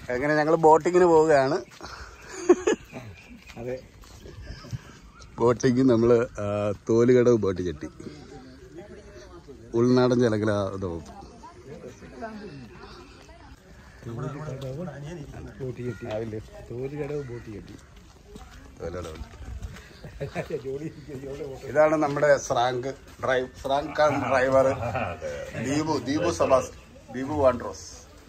അങ്ങനെ ഞങ്ങൾ ബോട്ടിങ്ങിന് പോവുകയാണ് അതെ ബോട്ടിങ് നമ്മൾ തോലുകടവ് ബോട്ട് ചെട്ടി ഉൾനാടൻ ചിലകല വകുപ്പ് ബോട്ട് കെട്ടി തോലുകടവ് ബോട്ട് കെട്ടി തോലുകടവ് ഇതാണ് നമ്മുടെ സ്രാങ്ക് ഡ്രൈവ് സ്രാങ്ക് ഡ്രൈവർ ദീപു ദീപു സബാസ് ദീപു വാൻഡ്രോസ്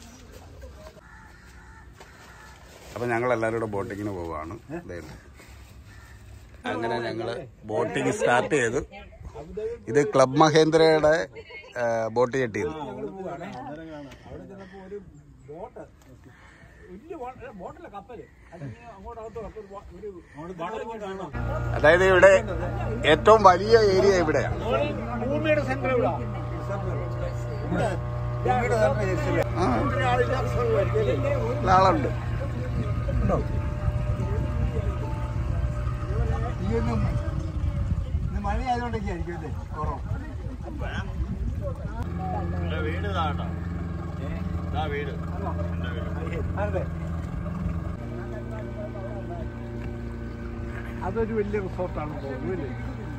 അപ്പൊ ഞങ്ങൾ എല്ലാവരും കൂടെ ബോട്ടിങ്ങിന് പോവാണ് ദേ. അങ്ങനെ ഞങ്ങള് ബോട്ടിങ് സ്റ്റാർട്ട് ചെയ്തു ഇത് ക്ലബ് മഹേന്ദ്രയുടെ ആ, ബോട്ട് ചെട്ടിയത് അവിടെ ചെന്നപ്പോ ഒരു ബോട്ട് വലിയ ബോട്ട്- ബോട്ടല്ല കപ്പല് അതിങ്ങനെ അങ്ങോട്ട് അകത്ത് കപ്പൽ ബോ- ഒരു ബോട്ടിലിങ്ങനെ കാണാം അതായത് ഇവിടെ ഏറ്റവും വലിയ ഏരിയ ഇവിടെയാണ് ഭൂമിയുടെ സെന്റർ ഇവിടെ ഭൂമിയുടെ സെന്റർ ആ, ആളില്ല ആളുണ്ട് ഈയൊന്നും ഇന്ന് മഴ ആയതുകൊണ്ടൊക്കെ ആയിരിക്കും അല്ലേ കുറവ് വീട് ഇതാട്ടോ ഇതാ വീട് അതെ അതൊരു വലിയ റിസോർട്ടാണ് തോന്നുന്നു അല്ലേ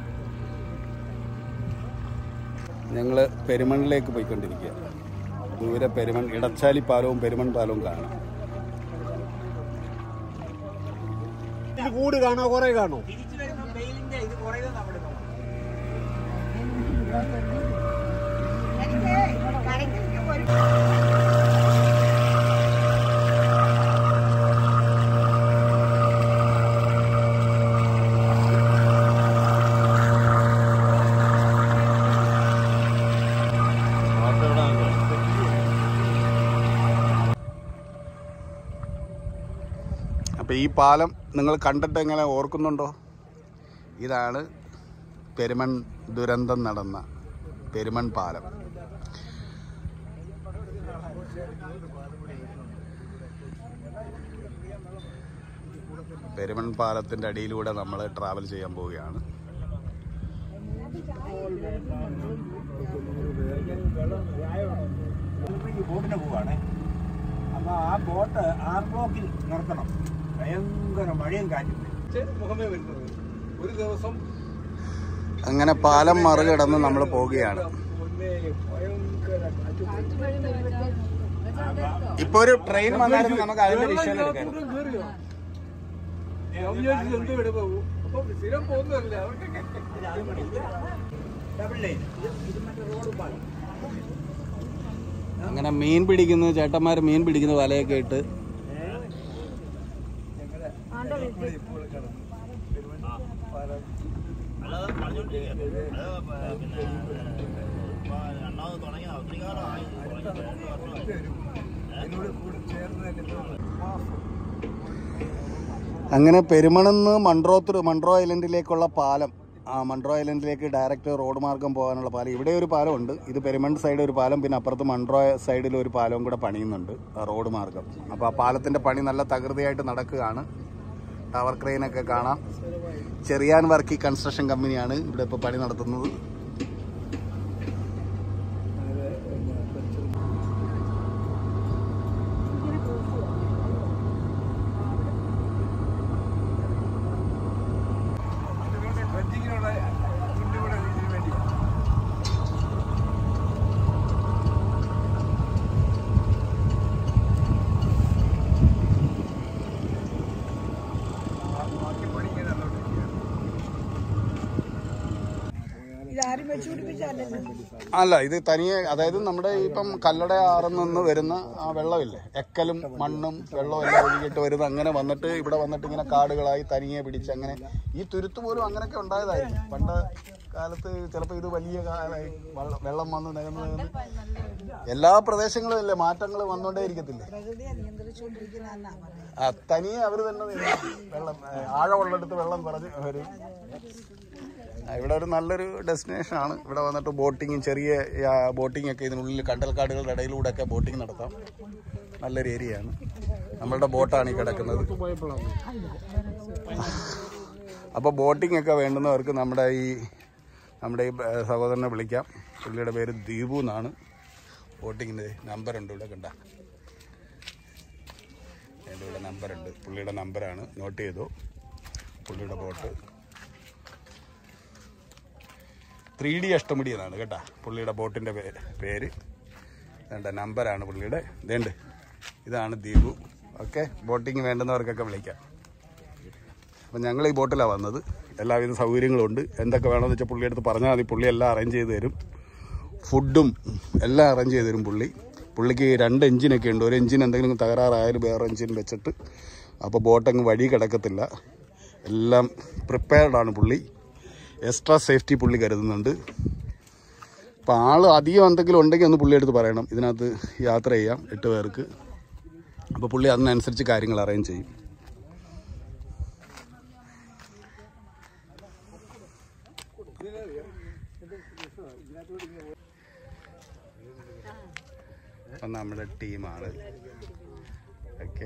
ഞങ്ങൾ പെരുമണിലേക്ക് പോയിക്കൊണ്ടിരിക്കുക ദൂരെ പെരുമൺ ഇടച്ചാലി പാലവും പെരുമൺ പാലവും കാണാം ഇത് കൂട് കാണോ കുറെ കാണോ അപ്പോൾ ഈ പാലം നിങ്ങൾ കണ്ടിട്ട് എങ്ങനെ ഓർക്കുന്നുണ്ടോ ഇതാണ് പെരുമൺ ദുരന്തം നടന്ന പെരുമൺ പാലം പെരുമൺ പാലത്തിൻ്റെ അടിയിലൂടെ നമ്മൾ ട്രാവൽ ചെയ്യാൻ പോവുകയാണ് ബോട്ടിന് പോവാണേ അപ്പൊ ആ ബോട്ട് ആർ ബ്ലോക്കിൽ നിർത്തണം ഭയങ്കര മഴയും കാറ്റും മുഖമേ വരുന്നത് ഒരു ദിവസം അങ്ങനെ പാലം മറികടന്ന് നമ്മൾ പോവുകയാണ് ഒന്നേ ഭയങ്കര ഇപ്പൊ ഒരു ട്രെയിൻ വന്നാലും നമുക്ക് അതിന്റെ വിഷയം എടുക്കാം എന്തോ ഇവിടെ പോകും അപ്പൊ സ്ഥിരം പോകുന്നതല്ലേ അവർക്കൊക്കെ ഡബിൾ ലൈൻ ഇത് മറ്റേ റോഡ് പാലം അങ്ങനെ മീൻ പിടിക്കുന്ന ചേട്ടന്മാർ മീൻ പിടിക്കുന്ന വലയൊക്കെ ഇട്ട് അല്ലാതെ പറഞ്ഞോണ്ടിരിക്കുക അത് പിന്നെ ഇപ്പൊ രണ്ടാമത് തുടങ്ങിയ ഒത്തിരി കാലം ആയി അങ്ങനെ പെരുമണെന്ന് മൺട്രോത്ത് മൺട്രോ ഐലൻഡിലേക്കുള്ള പാലം ആ മൺട്രോ ഐലൻഡിലേക്ക് ഡയറക്റ്റ് റോഡ് മാർഗം പോകാനുള്ള പാലം ഇവിടെ ഒരു പാലമുണ്ട് ഇത് പെരുമൺ സൈഡ് ഒരു പാലം പിന്നെ അപ്പുറത്ത് മൺട്രോ സൈഡിൽ ഒരു പാലവും കൂടെ പണിയുന്നുണ്ട് ആ റോഡ് മാർഗം അപ്പോൾ ആ പാലത്തിൻ്റെ പണി നല്ല തകൃതിയായിട്ട് നടക്കുകയാണ് ടവർ ക്രെയിനൊക്കെ കാണാം ചെറിയാൻ വർക്കി കൺസ്ട്രക്ഷൻ കമ്പനിയാണ് ഇവിടെ ഇപ്പോൾ പണി നടത്തുന്നത് ട്രക്കിങ്ങിനുള്ള ഇതിന്റെ കൂടെ ഇതിന് വേണ്ടിയാ ഇതാരും വെച്ചു പിടിപ്പിച്ചല്ലോ അല്ല ഇത് തനിയെ അതായത് നമ്മുടെ ഇപ്പം കല്ലട ആറിൽ നിന്ന് വരുന്ന ആ വെള്ളമില്ലേ എക്കലും മണ്ണും വെള്ളവും എല്ലാം ഒഴുകിയിട്ട് വരുന്ന അങ്ങനെ വന്നിട്ട് ഇവിടെ വന്നിട്ട് ഇങ്ങനെ കാടുകളായി തനിയെ പിടിച്ച് അങ്ങനെ ഈ തുരുത്ത് പോലും അങ്ങനെയൊക്കെ ഉണ്ടായതായിരിക്കും പണ്ട് കാലത്ത് ചിലപ്പോൾ ഇത് വലിയ കാലായി വള്ള- വെള്ളം വന്ന് നികന്ന് നികന്ന് എല്ലാ പ്രദേശങ്ങളും അല്ലേ മാറ്റങ്ങൾ വന്നുകൊണ്ടേ ഇരിക്കത്തില്ലേ പ്രകൃതിയെ നിയന്ത്രിച്ചുകൊണ്ടിരിക്കുന്നതെന്നാ പറയുന്നത് ആ തനിയെ അവർ തന്നെ നികത്തും. വെള്ളം ഏ, ആഴമുള്ളിടത്ത് വെള്ളം കുറഞ്ഞ് വരും ആ, ഇവിടെ ഒരു നല്ലൊരു ഡെസ്റ്റിനേഷൻ ആണ് ഇവിടെ വന്നിട്ട് ബോട്ടിങ്ങും ചെറിയ ബോട്ടിംഗ് ഒക്കെ ഇതിനുള്ളിൽ കണ്ടൽക്കാടുകളുടെ ഇടയിലൂടെ ഒക്കെ ബോട്ടിംഗ് നടത്താം നല്ലൊരു ഏരിയയാണ് നമ്മളുടെ ബോട്ടാണ് ഈ കിടക്കുന്നത് അപ്പോൾ ബോട്ടിംഗ് ഒക്കെ വേണ്ടുന്നവർക്ക് നമ്മുടെ ഈ നമ്മുടെ ഈ ഏ, സഹോദരനെ വിളിക്കാം പുള്ളിയുടെ പേര് ദീപു എന്നാണ് ബോട്ടിങ്ങിൻ്റെ നമ്പർ ഉണ്ട് ഇവിടെ കണ്ട നമ്പറുണ്ട് പുള്ളിയുടെ നമ്പറാണ് നോട്ട് ചെയ്തു പുള്ളിയുടെ ബോട്ട് ത്രീ ഡി അഷ്ടമുടി എന്നാണ് കേട്ടാ പുള്ളിയുടെ ബോട്ടിൻ്റെ പേര് വേണ്ട നമ്പറാണ് പുള്ളിയുടെ ഇതേണ്ട് ഇതാണ് ദീപു ഓക്കെ ബോട്ടിങ് വേണ്ടുന്നവർക്കൊക്കെ വിളിക്കാം അപ്പം ഞങ്ങൾ ഈ ബോട്ടിലാണ് വന്നത് എല്ലാവിധ സൗകര്യങ്ങളും ഉണ്ട് എന്തൊക്കെ വേണമെന്ന് വെച്ചാൽ പുള്ളി അടുത്ത് പറഞ്ഞാൽ മതി പുള്ളി എല്ലാം അറേഞ്ച് ചെയ്ത് തരും ഫുഡും എല്ലാം അറേഞ്ച് ചെയ്ത് തരും പുള്ളി പുള്ളിക്ക് രണ്ട് എഞ്ചിനൊക്കെ ഉണ്ട് ഒരു എഞ്ചിൻ എന്തെങ്കിലും തകരാറായാലും വേറെ എഞ്ചിൻ വെച്ചിട്ട് അപ്പോൾ ബോട്ടങ്ങ് വഴി കിടക്കത്തില്ല എല്ലാം പ്രിപ്പയർഡാണ് പുള്ളി എക്സ്ട്രാ സേഫ്റ്റി പുള്ളി കരുതുന്നുണ്ട് അപ്പോൾ ആൾ അധികം എന്തെങ്കിലും ഉണ്ടെങ്കിൽ ഒന്ന് പുള്ളി അടുത്ത് പറയണം ഇതിനകത്ത് യാത്ര ചെയ്യാം എട്ട് പേർക്ക് അപ്പോൾ പുള്ളി അതിനനുസരിച്ച് കാര്യങ്ങൾ അറേഞ്ച് ചെയ്യും അപ്പം നമ്മുടെ ടീമാണ് ഓക്കെ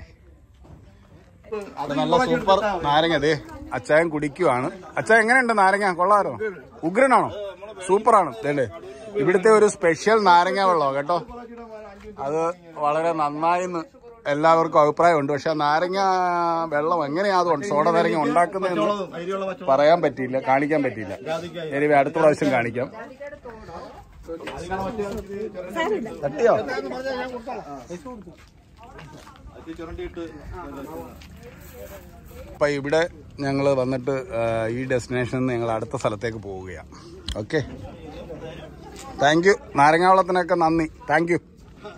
നല്ല സൂപ്പർ നാരങ്ങ അതെ അച്ചായൻ കുടിക്കുവാണ് അച്ചായൻ എങ്ങനെയുണ്ട് നാരങ്ങ കൊള്ളാരോ ഉഗ്രനാണോ സൂപ്പറാണ് അല്ലേ ഇവിടുത്തെ ഒരു സ്പെഷ്യൽ നാരങ്ങ വെള്ളം കേട്ടോ അത് വളരെ നന്നായിന്ന് എല്ലാവർക്കും അഭിപ്രായമുണ്ട് പക്ഷെ ആ നാരങ്ങ വെള്ളം എങ്ങനെയാ അത് സോഡ നാരങ്ങ ഉണ്ടാക്കുന്നതെന്ന് പറയാൻ പറ്റിയില്ല കാണിക്കാൻ പറ്റിയില്ല എനിവേ അടുത്ത പ്രാവശ്യം കാണിക്കാം തട്ടിയോ അപ്പൊ ഇവിടെ ഞങ്ങൾ വന്നിട്ട് ആ, ഈ ഡെസ്റ്റിനേഷനിൽ നിന്ന് ഞങ്ങൾ അടുത്ത സ്ഥലത്തേക്ക് പോവുകയാണ് ഓക്കെ താങ്ക് യു നാരങ്ങാവളത്തിനൊക്കെ നന്ദി താങ്ക് യു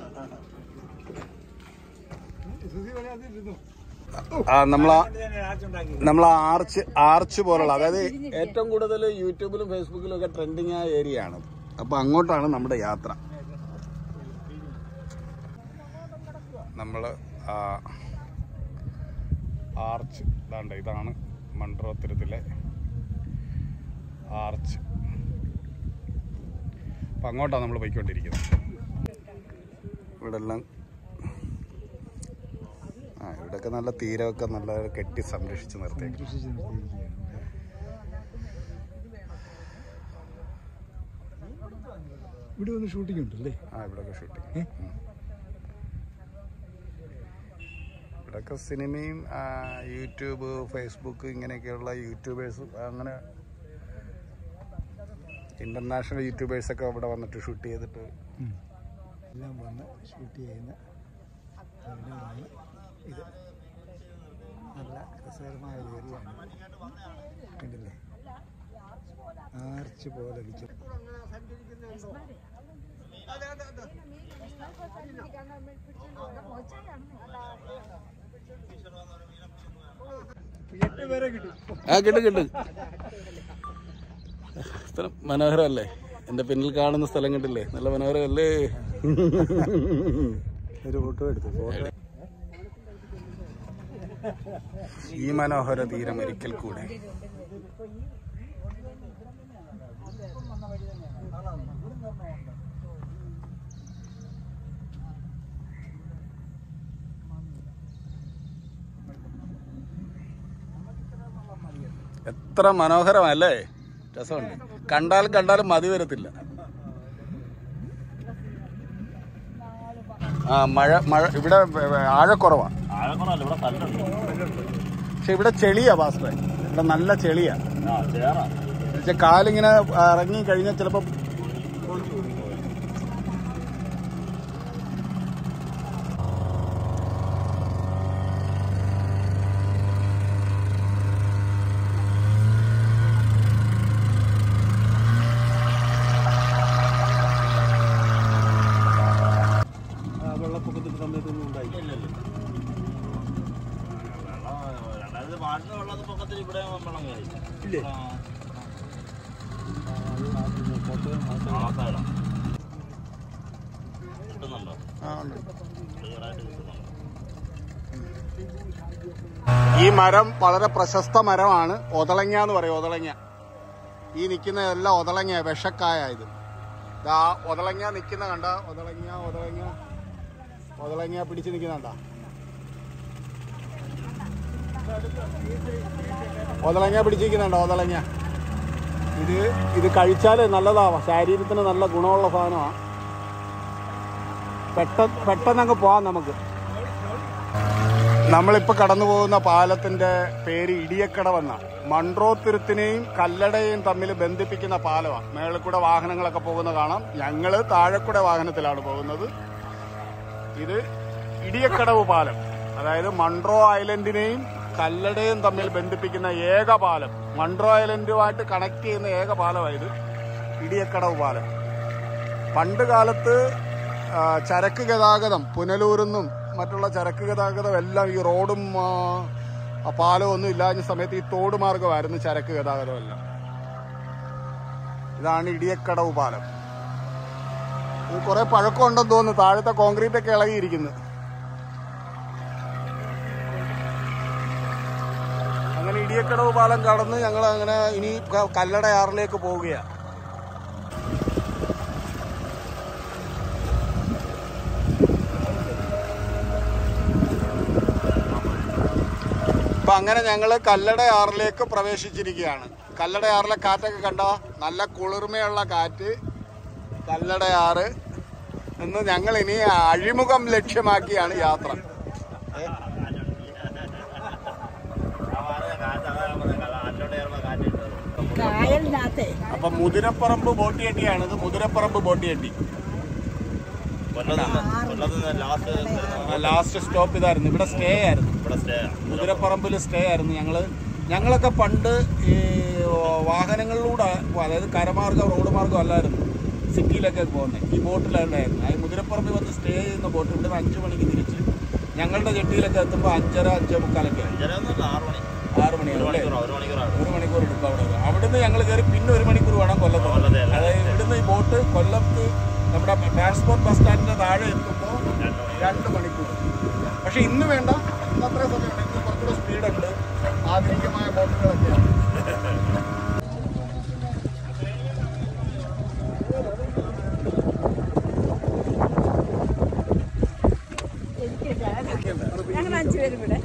നമ്മളാ നമ്മൾ ആർച്ച് ആർച്ച് പോലുള്ള അതായത് ഏറ്റവും കൂടുതൽ യൂട്യൂബിലും ഫേസ്ബുക്കിലും ഒക്കെ ട്രെൻഡിങ് ആയ ഏരിയ ആണ് അപ്പൊ അങ്ങോട്ടാണ് നമ്മുടെ യാത്ര നമ്മള് ആ, ആർച്ച് ഇതാണ്ട് ഇതാണ് മൺട്രോത്തുരത്തിലെ ആർച്ച് അപ്പം അങ്ങോട്ടാണ് നമ്മൾ പോയിക്കൊണ്ടിരിക്കുന്നത് ഇവിടെ എല്ലാം ആ ഇവിടെയൊക്കെ നല്ല തീരമൊക്കെ നല്ല കെട്ടി സംരക്ഷിച്ച് നിർത്തിയേക്കും ഇവിടെ വന്ന് ഷൂട്ടിംഗ് ഉണ്ടല്ലേ ആ ഇവിടെയൊക്കെ ഷൂട്ടിങ് ഇവിടെയൊക്കെ സിനിമയും ആ, യൂട്യൂബ് ഫേസ്ബുക്ക് ഇങ്ങനെയൊക്കെയുള്ള യൂട്യൂബേഴ്സ് അങ്ങനെ ഇന്റർനാഷണൽ യൂട്യൂബേഴ്സൊക്കെ ഇവിടെ വന്നിട്ട് ഷൂട്ട് ചെയ്തിട്ട് എല്ലാം വന്ന് ഷൂട്ട് ചെയ്യുന്ന സ്ഥലമാണ് ഇത് നല്ല രസകരമായ ഒരു ഏരിയയാണ് കണ്ടില്ലേ ആർച്ച് പോലെ വിളിച്ചു ആ കിട്ടും കിട്ടും സ്ഥലം മനോഹരമല്ലേ എന്റെ പിന്നിൽ കാണുന്ന സ്ഥലം കണ്ടില്ലേ നല്ല മനോഹരമല്ലേ ഒരു ഫോട്ടോ എടുത്തു ഫോട്ടോ ഈ മനോഹര തീരം ഒരിക്കൽ കൂടെ എത്ര മനോഹരമല്ലേ രസമുണ്ട് കണ്ടാലും കണ്ടാലും മതി വരത്തില്ല ആ മഴ മഴ ഇവിടെ ആഴക്കുറവാ ആഴക്കുറല്ല ഇവിടെ കല്ലുണ്ട് പക്ഷെ ഇവിടെ ചെളിയാ പാസ്റ്ററെ ഇവിടെ നല്ല ചെളിയാ ആ ചേറാ പക്ഷെ കാലിങ്ങനെ ഇറങ്ങി കഴിഞ്ഞാൽ ചിലപ്പോ വെള്ളപ്പൊക്കത്തിന്റെ സമയത്തൊന്നും ഉണ്ടായി ഇല്ലല്ലോ വെള്ളം രണ്ടായിരത്തി പാട്ടിന് വെള്ളത്തിൽ പൊക്കത്തിൽ ഇവിടെ വെള്ളം കയറി ഇല്ലേ? ആ. ആ സൈഡാ കിട്ടുന്നുണ്ടോ ക്ലിയർ ആയിട്ട് കിട്ടുന്നുണ്ടോ ഈ മരം വളരെ പ്രശസ്ത മരമാണ് ഒതളങ്ങ എന്ന് പറയും ഒതളങ്ങ ഈ നിൽക്കുന്ന എല്ലാം ഒതളങ്ങ വിഷക്കായ ഇത് ഇതാ ഒതളങ്ങ നിൽക്കുന്ന കണ്ട ഒതളങ്ങ ഒതളങ്ങ ഒതളങ്ങ പിടിച്ച് നിൽക്കുന്ന കണ്ട ഒതളങ്ങ പിടിച്ചിരിക്കുന്നുണ്ടോ ഒതളങ്ങ ഇത് ഇത് കഴിച്ചാൽ നല്ലതാ ശരീരത്തിന് നല്ല ഗുണമുള്ള സാധനമാണ് പെട്ടെന്ന് പെട്ടെന്ന് അങ്ങ് പോവാം നമുക്ക് നമ്മളിപ്പോൾ കടന്നു പോകുന്ന പാലത്തിന്റെ പേര് ഇടിയക്കടവെന്ന മൺട്രോ തുരുത്തിനെയും കല്ലടയെയും തമ്മിൽ ബന്ധിപ്പിക്കുന്ന പാലമാണ് മേളിൽ കൂടെ വാഹനങ്ങളൊക്കെ പോകുന്ന കാണാം ഞങ്ങള് താഴെ കൂടെ വാഹനത്തിലാണ് പോകുന്നത് ഇത് ഇടിയക്കടവ് പാലം അതായത് മൺട്രോ ഐലൻഡിനെയും കല്ലടയും തമ്മിൽ ബന്ധിപ്പിക്കുന്ന ഏക പാലം മൺട്രോ ഐലൻഡുമായിട്ട് കണക്ട് ചെയ്യുന്ന ഏക പാലമായത് ഇടിയക്കടവ് പാലം പണ്ട് കാലത്ത് ആ, ചരക്ക് ഗതാഗതം പുനലൂരിന്നും മറ്റുള്ള ചരക്ക് ഗതാഗതം എല്ലാം ഈ റോഡും ആ, ആ പാലവും ഒന്നും ഇല്ലാഞ്ഞ സമയത്ത് ഈ തോട് മാർഗമായിരുന്നു ചരക്ക് ഗതാഗതം എല്ലാം ഇതാണ് ഇടിയക്കടവ് പാലം ഇത് കുറെ പഴക്കമുണ്ടെന്ന് തോന്നുന്നു താഴത്തെ കോൺക്രീറ്റ് ഒക്കെ ഇളകിയിരിക്കുന്നു അങ്ങനെ ഇടിയക്കടവ് പാലം കടന്ന് ഞങ്ങൾ അങ്ങനെ ഇനി ക- കല്ലടയാറിലേക്ക് പോവുകയാണ് അപ്പൊ അങ്ങനെ ഞങ്ങൾ കല്ലടയാറിലേക്ക് പ്രവേശിച്ചിരിക്കുകയാണ് കല്ലടയാറിലെ കാറ്റൊക്കെ കണ്ട നല്ല കുളിർമയുള്ള കാറ്റ് കല്ലടയാറ് എന്ന് ഞങ്ങൾ ഇനി അഴിമുഖം ലക്ഷ്യമാക്കിയാണ് യാത്ര കായലിനകത്തെ അപ്പൊ മുതിരപ്പറമ്പ് ബോട്ടിയട്ടിയാണ് ഇത് മുതിരപ്പറമ്പ് ബോട്ടിയട്ടി കൊല്ലത്തുനിന്ന് ലാസ്റ്റ് ലാസ്റ്റ് സ്റ്റോപ്പ് ഇതായിരുന്നു ഇവിടെ സ്റ്റേ ആയിരുന്നു ഇവിടെ സ്റ്റേ മുതിരപ്പറമ്പിൽ സ്റ്റേ ആയിരുന്നു ഞങ്ങള് ഞങ്ങളൊക്കെ പണ്ട് ഈ വാഹനങ്ങളിലൂടെ അതായത് കരമാർഗം റോഡ് മാർഗം അല്ലായിരുന്നു സിറ്റിയിലൊക്കെ പോകുന്നത് ഈ ബോട്ടിലുണ്ടായിരുന്നു ആ മുതിരപ്പറമ്പിൽ വന്ന് സ്റ്റേ ചെയ്യുന്ന ബോട്ട് ഇവിടെ അഞ്ചു മണിക്ക് തിരിച്ച് ഞങ്ങളുടെ ജെട്ടിയിലൊക്കെ എത്തുമ്പോൾ അഞ്ചര അഞ്ചേ മുക്കാലൊക്കെ ആയി ചിലൊന്നുമില്ല ആറ് മണി ആറ് ഒരു മണിയാവും അല്ലേ മണിക്കൂറോ ഒരു മണിക്കൂറാണ് ഒരു മണിക്കൂർ എടുക്കും അവിടെ അവിടുന്ന് ഞങ്ങൾ കയറി പിന്നെ ഒരു മണിക്കൂർ വേണം കൊല്ലത്ത് കൊല്ലത്തെ അല്ലേ? അതായത് ഇവിടുന്ന് ഈ ബോട്ട് കൊല്ലത്ത് നമ്മുടെ ട്രാൻസ്പോർട്ട് ബസ് സ്റ്റാൻഡിന്റെ താഴെ എത്തുമ്പോൾ രണ്ട് മണി രണ്ട് മണിക്കൂർ പക്ഷെ ഇന്ന് വേണ്ട ഇന്ന് അത്രയും സമയമുണ്ട് ഇന്ന് കുറച്ചുകൂടെ സ്പീഡുണ്ട് ആധുനികമായ ബോട്ടുകളൊക്കെയാണ് ഞങ്ങൾ അഞ്ചുപേരും ഇവിടെ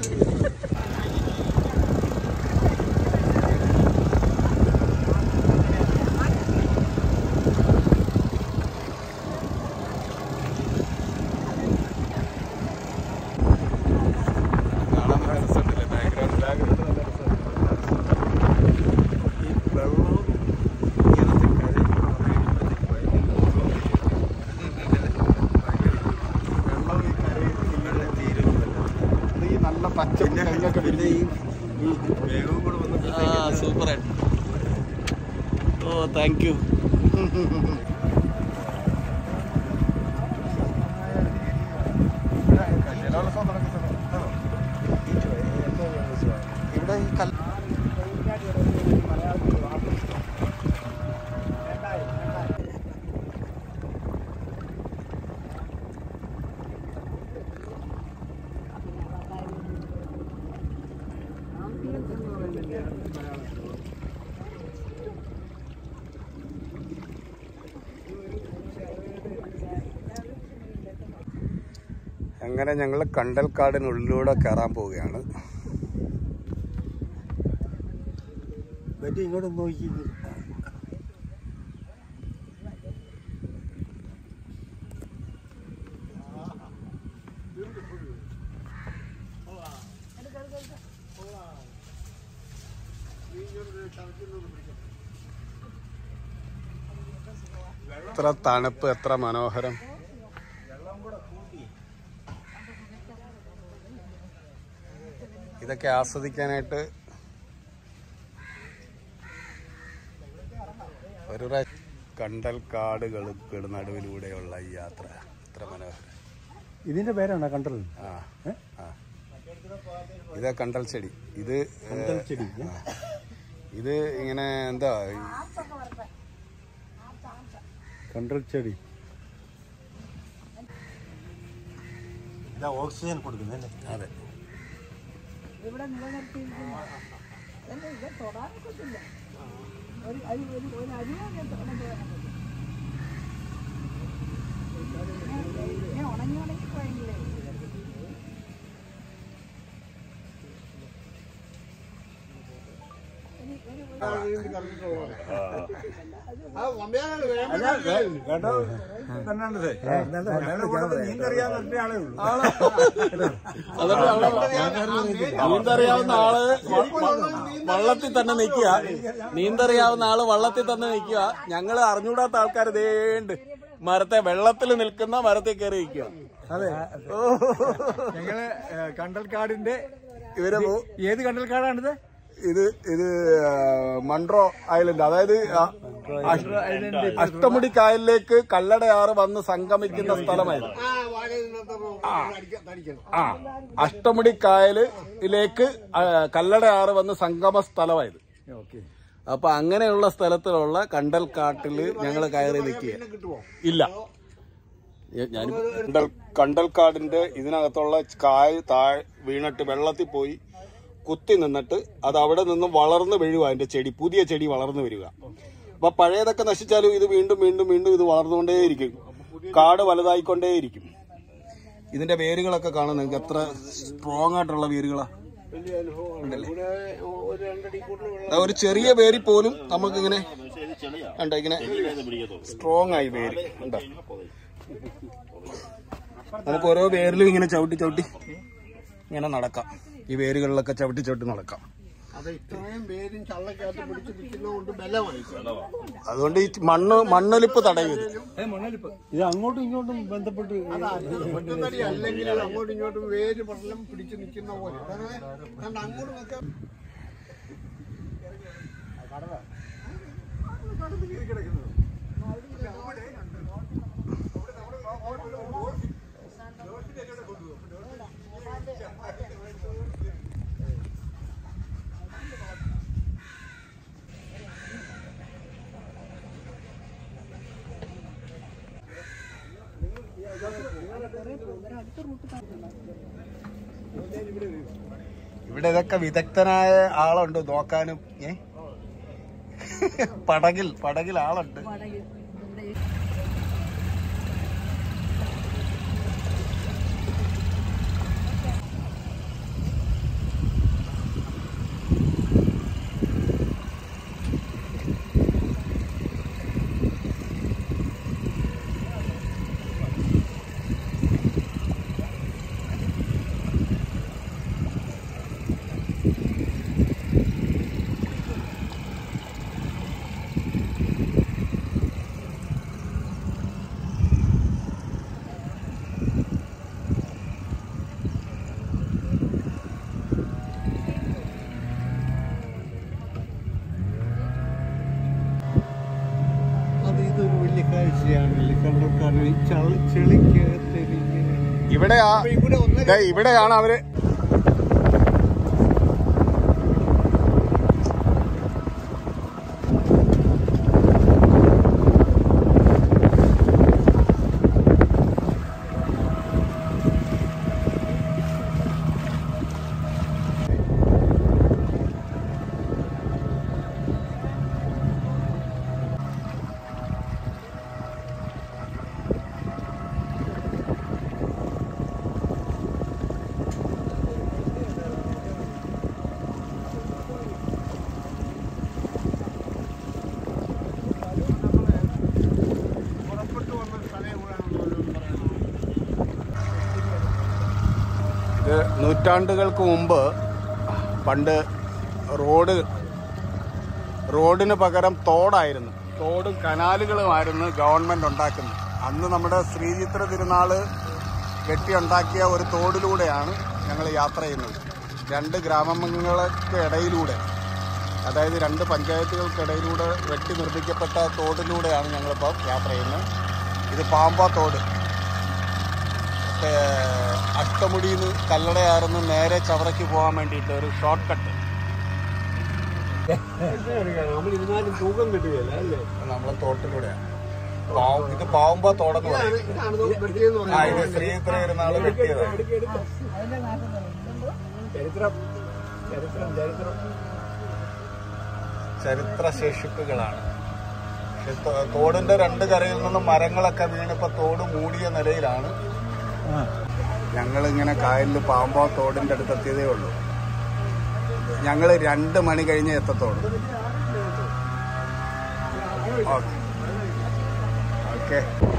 കാണാൻ നല്ല രസമുണ്ടല്ലേ ബാക്ക്ഗ്രൗണ്ട് ബാക്ക്ഗ്രൗണ്ട് നല്ല രസമുണ്ട് ഈ വെള്ളവും ഇങ്ങനത്തെ കരയും വെള്ളം ഈ കരയിൽ ഇങ്ങനെ തീരുന്നില്ല ഇത് ഈ നല്ല പച്ചപ്പ് കഴിഞ്ഞൊക്കെ പിന്നെ ഈ ആ സൂപ്പറായിട്ട് ഓ താങ്ക് യു ഇവിടെ ഈ കൽ അങ്ങനെ ഞങ്ങൾ കണ്ടൽക്കാടിനുള്ളിലൂടെ കയറാൻ പോവുകയാണ് പറ്റി ഇങ്ങോട്ട് നോക്കി എത്ര തണുപ്പ് എത്ര മനോഹരം ഇതൊക്കെ ആസ്വദിക്കാനായിട്ട് ഒരു പ്രാവശ്യം കണ്ടൽ കാടുകൾക്ക് നടുവിലൂടെയുള്ള ഈ യാത്ര എത്ര മനോഹരം ഇതിന്റെ പേരാണോ കണ്ടത് ആ ആ ഇത് കണ്ടൽ ചെടി ഇത് കണ്ടൽ ചെടി, ആ. ഇത് ഇങ്ങനെ എന്താ ഈ കണ്ടൽ ചെടി ഇതാ ഓക്സിജൻ കൊടുക്കുന്നല്ലേ അതെ ഇവിടെ നിലനിർത്തിയിരിക്കുന്ന അല്ല ഇത് തൊടാനൊക്കത്തില്ല ഒരു അരി ഒരു ഒരു അരിയോ ഉണങ്ങി ഉണങ്ങി പോയെങ്കിലേ അല്ല, കേ- കേട്ടോ കണ്ണാണ്ടത് ഞങ്ങളുടെ കൂട്ടത്തിൽ നീന്തറിയാവുന്ന ഒറ്റ ആളേ ഉള്ളൂ നീന്തറിയാവുന്ന ആള് വ- വ- വള്ളത്തിൽ തന്നെ നിൽക്കുക നീന്തറിയാവുന്ന ആള് വള്ളത്തിൽ തന്നെ നിൽക്കുക ഞങ്ങള് അറിഞ്ഞൂടാത്ത ആൾക്കാർ ദേണ്ട് മരത്തെ വെള്ളത്തിൽ നിൽക്കുന്ന മരത്തിൽ കയറി നിൽക്കുക അതെ ഞങ്ങള് ഏ, കണ്ടൽക്കാടിന്റെ ഇവരെ പോ- ഏത് കണ്ടൽക്കാടാണിത് ഇത് ഇത് ആ, മൺട്രോ ഐലൻഡ് അതായത് ആ, അഷ്- അഷ്ടമുടി കായലിലേക്ക് കല്ലടയാറ് വന്ന് സംഗമിക്കുന്ന സ്ഥലമായിരുന്നു ആ അഷ്ടമുടി കായലിലേക്ക് ആ, കല്ലടയാറ് വന്ന് സംഗമ സ്ഥലമായത് ഓക്കെ അപ്പൊ അങ്ങനെയുള്ള സ്ഥലത്തിലുള്ള കണ്ടൽക്കാട്ടില് ഞങ്ങൾ കയറി നിൽക്കുക ഇല്ല ഞാൻ കണ്ടൽ കണ്ടൽക്കാടിന്റെ ഇതിനകത്തുള്ള കായ് താഴ് വീണിട്ട് വെള്ളത്തിൽ പോയി കുത്തി നിന്നിട്ട് അത് അവിടെ നിന്ന് വളർന്നു വീഴുക അതിന്റെ ചെടി പുതിയ ചെടി വളർന്നു വരിക അപ്പൊ പഴയതൊക്കെ നശിച്ചാലും ഇത് വീണ്ടും വീണ്ടും വീണ്ടും ഇത് വളർന്നുകൊണ്ടേയിരിക്കും കാട് വലുതായിക്കൊണ്ടേയിരിക്കും ഇതിന്റെ വേരുകളൊക്കെ കാണാൻ നിങ്ങൾക്ക് എത്ര സ്ട്രോങ് ആയിട്ടുള്ള വേരുകളാ ആ ഒരു ചെറിയ വേരിൽ പോലും നമുക്ക് ഇങ്ങനെ കണ്ടോ ഇങ്ങനെ സ്ട്രോങ് ആയി വേര് കണ്ടോ നമുക്ക് ഓരോ വേരിലും ഇങ്ങനെ ചവിട്ടി ചവിട്ടി ഇങ്ങനെ നടക്കാം ഈ വേരുകളിലൊക്കെ ചവിട്ടി ചവിട്ടി നടക്കാം അത് ഇത്രയും പേരും ചള്ളക്കകത്ത് പിടിച്ച് നിൽക്കുന്നതുകൊണ്ട് ബലമായി അതുകൊണ്ട് ഈ മണ്ണ് മണ്ണൊലിപ്പ് തടയും ഇത്. ഇത് അങ്ങോട്ടും ഇങ്ങോട്ടും ബന്ധപ്പെട്ട് ഒറ്റത്തടി അല്ലെങ്കിൽ അങ്ങോട്ടും ഇങ്ങോട്ടും വേര് പടലം പിടിച്ച് നിൽക്കുന്ന പോലെ അതുകൊണ്ട് അങ്ങോട്ടും ഒക്കെ ഇവിടെ ഇതൊക്കെ വിദഗ്ധനായ ആളുണ്ട് നോക്കാനും ഏ പടകിൽ പടകിൽ ആളുണ്ട് അത് ഇതൊരു വലിയ കാഴ്ചയാണല്ലേ കണ്ടൽക്കാട് ചളി ചെളിക്കകത്ത് ഇങ്ങനെ ഇവിടെ ആ ഇവിടെ ഒന്നര ദേ ഇവിടെയാണ് അവര് പുറപ്പെട്ടു വന്ന സ്ഥലം എവിടെയാണെന്ന് പറയുന്നത് ഇത് നൂറ്റാണ്ടുകൾക്ക് മുമ്പ് പണ്ട് റോഡ് റോഡിന് പകരം തോടായിരുന്നു തോടും കനാലുകളുമായിരുന്നു ഗവൺമെന്റ് ഉണ്ടാക്കുന്നത് അന്ന് നമ്മുടെ ശ്രീചിത്ര തിരുനാള് കെട്ടിയുണ്ടാക്കിയ ഒരു തോടിലൂടെയാണ് ഞങ്ങൾ യാത്ര ചെയ്യുന്നത് രണ്ട് ഗ്രാമങ്ങൾക്ക് ഇടയിലൂടെ അതായത് രണ്ട് പഞ്ചായത്തുകൾക്കിടയിലൂടെ വെട്ടി നിർമ്മിക്കപ്പെട്ട തോടിലൂടെയാണ് ഞങ്ങളിപ്പോൾ യാത്ര ചെയ്യുന്നത് ഇത് പാമ്പ തോട് ഏഹ് അട്ടമുടിയിൽ നിന്ന് കല്ലടയാറുന്ന് നേരെ ചവറയ്ക്ക് പോകാൻ വേണ്ടിയിട്ട് ഒരു ഷോർട്ട് കട്ട് നമ്മൾ ഇരുന്നാലും തൂക്കം കിട്ടുകയല്ല അല്ലേ നമ്മളെ തോട്ടിലൂടെയാണ് പാവ- ഇത് പാവുമ്പോ തോടെന്ന് പറയും ഇതാണ് വെട്ടിയെന്ന് ആ പറയുന്നത് ഇത് ശ്രീചിത്ര ഇരുന്നാള് വെട്ടിയതാണ് ചരിത്രം ചരിത്രം ചരിത്രം ചരിത്ര ശേഷിപ്പുകളാണ് പക്ഷെ തോ- തോടിന്റെ രണ്ട് കരയിൽ നിന്നും മരങ്ങളൊക്കെ വീണിപ്പോ തോട് മൂടിയ നിലയിലാണ് ഞങ്ങൾ ഇങ്ങനെ കായലിൽ പാമ്പോ തോടിന്റെ അടുത്തെത്തിയതേ ഉള്ളൂ ഞങ്ങൾ രണ്ട് മണി കഴിഞ്ഞ് എത്തത്തോളൂ ഓക്കെ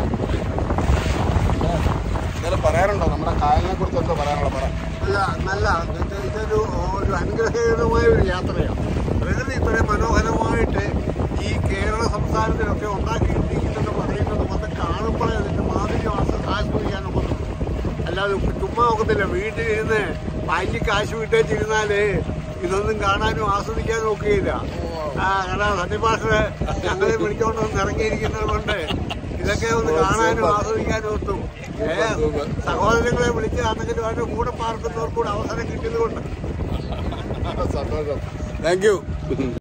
എന്തെങ്കിലും പറയാനുണ്ടോ നമ്മുടെ കായലിനെ കുറിച്ച് എന്തോ പറയാനുള്ള പറ അല്ല നല്ല ഇത് ഇതൊരു ഒരു അനുഗ്രഹകരമായ ഒരു യാത്രയാണ് പ്രകൃതി ഇത്രയും മനോഹരമായിട്ട് ഈ കേരള സംസ്ഥാനത്തിലൊക്കെ ഉണ്ടാക്കിയിരിക്കുന്നെന്ന് പറയുന്നത് വന്ന് കാണുമ്പോഴേ അതിന്റെ മാധുര്യം ആസ്വ- ആസ്വദിക്കാൻ ഒക്കുന്നു അല്ലാതെ ചുമ്മാ ഒക്കത്തില്ല വീട്ടിലിരുന്ന് ബാങ്കി കാശ് വിട്ടേച്ചിരുന്നാല് ഇതൊന്നും കാണാനും ആസ്വദിക്കാനും ഒക്കെയില്ല ആ കാരണം സത്യഭാഷ ഞങ്ങളെ വിളിച്ചോണ്ട് വന്ന് ഇറങ്ങിയിരിക്കുന്നത് കൊണ്ട് ഇതൊക്കെ ഒന്ന് കാണാനും ആസ്വദിക്കാനും ഒത്തു ഏ സഹോദരങ്ങളെ വിളിച്ച് അന്നെങ്കിലും അവരുടെ കൂടെ പാർക്കുന്നവർക്ക് കൂടെ അവസരം കിട്ടിയത് കൊണ്ട് സന്തോഷം താങ്ക് യു